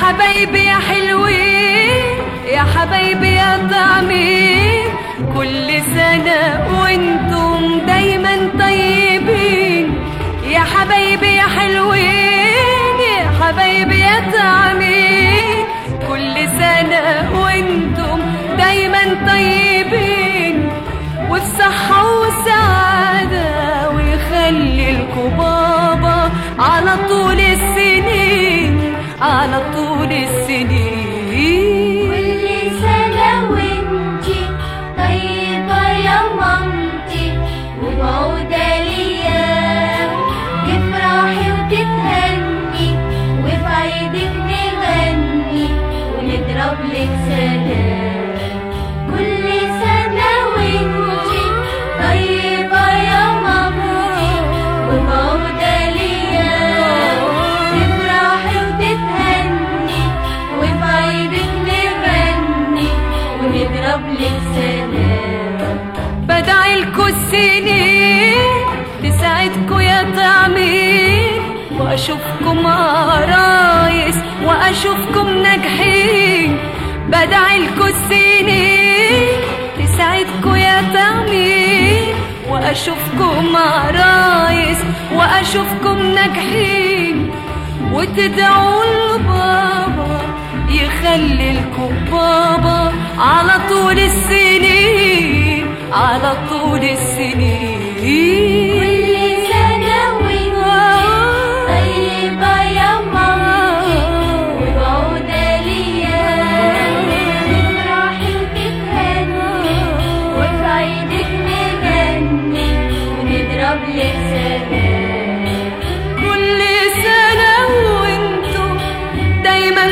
حبايبي يا حلوين يا حبايبي يا طعمين كل سنة وانتم دايما طيبين يا حبايبي يا حلوين يا حبايبي يا طعمين كل سنة وانتم دايما طيبين وفي صحة وسعادة ويخلي لكم بابا على طول السنين على طول السنين كل سنة وانتي طيبة يا مامتي ومعودة ليا تفرحي وتتهني وفي عيدك نغني ونضرب لك سلام كل سنة وانتي طيبة يا مامتي ومعودة ليا تفرحي وتتهني وفي عيدك نغني ونضرب لك سلام بدعي لكم السنين تسعدكم يا طعمين واشوفكم عرايس واشوفكم ناجحين بدعي لكم السنين تسعدكم يا طعمين واشوفكم عرايس واشوفكم ناجحين وتدعوا لبابا يخلي لكم بابا على طول السنين على طول السنين كل سنة وانتي طيبة يا مامتي ومعودة ليا تفرحي وتتهني وفي عيدك نغني ونضرب لك سلام كل سنة وانتم دايما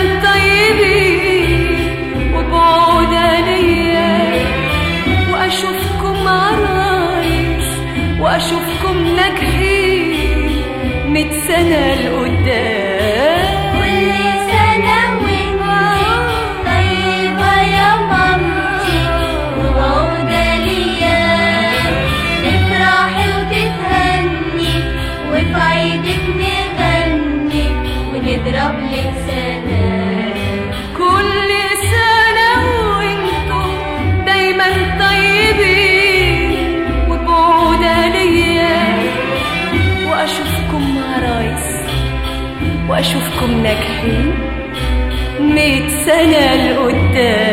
طيبين وبعودة ليا واشوفكم عرايس واشوفكم ناجحين ميت سنة لقدام كل سنة وانتي طيبة يا مامتي ومعودة ليا تفرحي وتتهني وفي عيدك نغني ونضرب لك سلام كل سنة وانتم دايما طيبين وبعودة ليا واشوفكم عرايس واشوفكم ناجحين ميت سنة لقدام